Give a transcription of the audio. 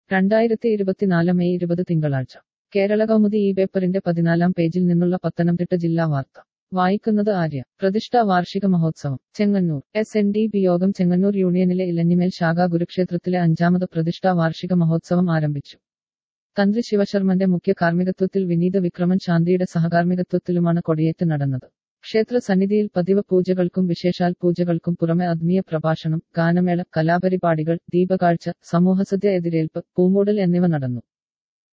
രണ്ടായിരത്തി ഇരുപത്തിനാല് മെയ് ഇരുപത് തിങ്കളാഴ്ച കേരള കൗമുദി ഈ പേപ്പറിന്റെ പതിനാലാം പേജിൽ നിന്നുള്ള പത്തനംതിട്ട ജില്ലാ വാർത്ത വായിക്കുന്നത് ആര്യ പ്രതിഷ്ഠാ വാർഷിക മഹോത്സവം Chengannur S N D P യോഗം ചെങ്ങന്നൂർ യൂണിയനിലെ ഇലഞ്ഞിമേൽ ശാഖാ ഗുരുക്ഷേത്രത്തിലെ അഞ്ചാമത് പ്രതിഷ്ഠാ വാർഷിക മഹോത്സവം ആരംഭിച്ചു തന്ത്രി ശിവശർമ്മന്റെ മുഖ്യ കാർമ്മികത്വത്തിൽ വിനീത വിക്രമൻ ശാന്തിയുടെ സഹകാർമ്മികത്വത്തിലുമാണ് കൊടിയേറ്റ് നടന്നത് ക്ഷേത്ര സന്നിധിയിൽ പതിവ് പൂജകൾക്കും വിശേഷാൽ പൂജകൾക്കും പുറമെ ആത്മീയ പ്രഭാഷണം ഗാനമേള കലാപരിപാടികൾ ദീപകാഴ്ച സമൂഹസദ്യ എതിരേൽപ്പ് പൂമൂടൽ എന്നിവ നടന്നു